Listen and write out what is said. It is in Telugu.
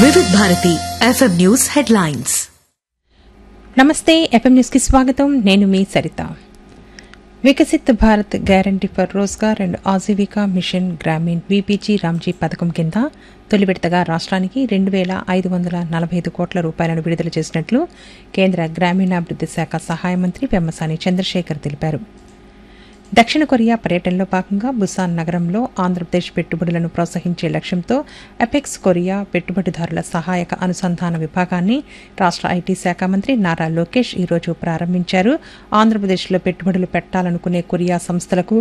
వివిధ భారతి ఎఫ్ఎం న్యూస్ హెడ్లైన్స్ నమస్తే ఎఫ్ఎం న్యూస్కి స్వాగతం నేను మీ Saritha Viksit Bharat guarantee for Rozgar and Ajeevika mission Gramin VPG Ramji పథకం కింద తొలి విడతగా రాష్ట్రానికి రెండు వేల ఐదు వందల నలభై ఐదు కోట్ల రూపాయలను విడుదల చేసినట్లు కేంద్ర గ్రామీణాభివృద్ది శాఖ సహాయ మంత్రి పెమ్మసాని చంద్రశేఖర్ తెలిపారు దక్షిణ కొరియా పర్యటనలో భాగంగా బుసాన్ నగరంలో ఆంధ్రప్రదేశ్ పెట్టుబడులను ప్రోత్సహించే లక్ష్యంతో అపెక్స్ కొరియా పెట్టుబడిదారుల సహాయక అనుసంధాన విభాగాన్ని రాష్ట్ర ఐటీ శాఖ మంత్రి నారా లోకేష్ ఈరోజు ప్రారంభించారు ఆంధ్రప్రదేశ్లో పెట్టుబడులు పెట్టాలనుకునే కొరియా సంస్థలకు